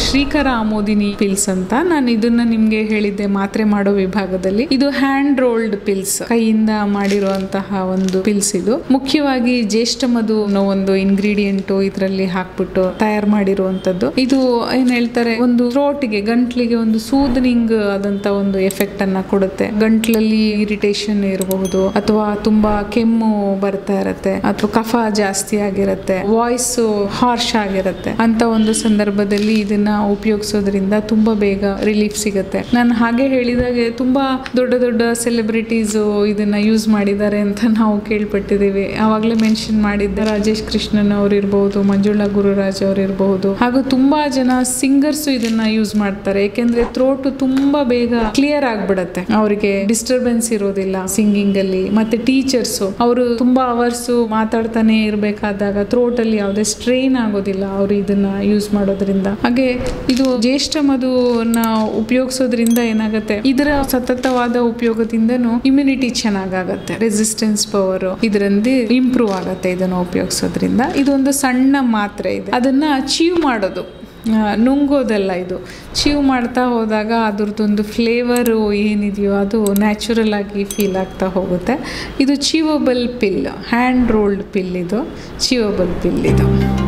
ಶ್ರೀಕರ ಆಮೋದಿನಿ pills ಅಂತ ನಾನು ಇದನ್ನ ನಿಮ್ಗೆ ಹೇಳಿದ್ದೆ ಮಾತ್ರೆ ಮಾಡೋ ವಿಭಾಗದಲ್ಲಿ ಇದು ಹ್ಯಾಂಡ್ ರೋಲ್ಡ್ ಪಿಲ್ಸ್ ಕೈಯಿಂದ ಮಾಡಿರುವಂತಹ ಒಂದು ಪಿಲ್ಸ್ ಇದು ಮುಖ್ಯವಾಗಿ ಜ್ಯೇಷ್ಠ ಮಧು ಅನ್ನೋ ಒಂದು ಇಂಗ್ರೀಡಿಯೆಂಟ್ ಇದರಲ್ಲಿ ಹಾಕ್ಬಿಟ್ಟು ತಯಾರು ಮಾಡಿರುವಂತದ್ದು ಇದು ಏನ್ ಹೇಳ್ತಾರೆ ಒಂದು ಥ್ರೋಟ್ಗೆ ಗಂಟ್ಲಿಗೆ ಒಂದು ಸೂದನಿಂಗ್ ಆದಂತ ಒಂದು ಎಫೆಕ್ಟ್ ಅನ್ನ ಕೊಡುತ್ತೆ ಗಂಟ್ಲಲ್ಲಿ ಇರಿಟೇಷನ್ ಇರಬಹುದು ಅಥವಾ ತುಂಬಾ ಕೆಮ್ಮು ಬರ್ತಾ ಇರತ್ತೆ ಅಥವಾ ಕಫ ಜಾಸ್ತಿ ಆಗಿರತ್ತೆ ವಾಯ್ಸ್ ಹಾರ್ಶ್ ಆಗಿರತ್ತೆ ಅಂತ ಒಂದು ಸಂದರ್ಭದಲ್ಲಿ ಇದನ್ನ ಉಪಯೋಗಿಸೋದ್ರಿಂದ ತುಂಬಾ ಬೇಗ ರಿಲೀಫ್ ಸಿಗುತ್ತೆ ನಾನು ಹಾಗೆ ಹೇಳಿದಾಗೆ ತುಂಬಾ ದೊಡ್ಡ ದೊಡ್ಡ ಸೆಲೆಬ್ರಿಟೀಸ್ ಇದನ್ನ ಯೂಸ್ ಮಾಡಿದ್ದಾರೆ ಅಂತ ನಾವು ಕೇಳ್ಪಟ್ಟಿದ್ದೀವಿ ಆವಾಗಲೇ ಮೆನ್ಷನ್ ಮಾಡಿದ್ದೆ ರಾಜೇಶ್ ಕೃಷ್ಣನ್ ಅವ್ರು ಇರಬಹುದು ಮಂಜುಳಾ ಗುರುರಾಜ್ ಅವ್ರು ಇರಬಹುದು ಹಾಗೂ ತುಂಬಾ ಜನ ಸಿಂಗರ್ಸ್ ಇದನ್ನ ಯೂಸ್ ಮಾಡ್ತಾರೆ ಯಾಕೆಂದ್ರೆ ಥ್ರೋಟ್ ತುಂಬಾ ಬೇಗ ಕ್ಲಿಯರ್ ಆಗ್ಬಿಡತ್ತೆ ಅವರಿಗೆ ಡಿಸ್ಟರ್ಬೆನ್ಸ್ ಇರೋದಿಲ್ಲ ಸಿಂಗಿಂಗ್ ಅಲ್ಲಿ ಮತ್ತೆ ಟೀಚರ್ಸ್ ಅವರು ತುಂಬಾ ಅವರ್ಸ್ ಮಾತಾಡ್ತಾನೆ ಇರಬೇಕಾದಾಗ ಥ್ರೋಟ್ ಅಲ್ಲಿ ಯಾವುದೇ ಸ್ಟ್ರೈನ್ ಆಗೋದಿಲ್ಲ ಅವರು ಇದನ್ನ ಯೂಸ್ ಮಾಡೋದ್ರಿಂದ ಹಾಗೆ ಇದು ಜ್ಯೇಷ್ಠ ಮಧುವನ್ನ ಉಪಯೋಗಿಸೋದ್ರಿಂದ ಏನಾಗುತ್ತೆ ಇದರ ಸತತವಾದ ಉಪಯೋಗದಿಂದನೂ ಇಮ್ಯುನಿಟಿ ಚೆನ್ನಾಗಾಗತ್ತೆ ರೆಸಿಸ್ಟೆನ್ಸ್ ಪವರ್ ಇದರಲ್ಲಿ ಇಂಪ್ರೂವ್ ಆಗುತ್ತೆ ಇದನ್ನ ಉಪಯೋಗಿಸೋದ್ರಿಂದ ಇದೊಂದು ಸಣ್ಣ ಮಾತ್ರೆ ಇದೆ ಅದನ್ನ ಚೀವ್ ಮಾಡೋದು ಆ, ನುಂಗೋದಲ್ಲ ಇದು ಚೀವ್ ಮಾಡ್ತಾ ಹೋದಾಗ ಅದ್ರದ್ದೊಂದು ಫ್ಲೇವರು ಏನಿದೆಯೋ ಅದು ನ್ಯಾಚುರಲ್ ಆಗಿ ಫೀಲ್ ಆಗ್ತಾ ಹೋಗುತ್ತೆ ಇದು ಚೀವಬಲ್ ಪಿಲ್ ಹ್ಯಾಂಡ್ ರೋಲ್ಡ್ ಪಿಲ್ ಇದು ಚೀವಬಲ್ ಪಿಲ್ ಇದು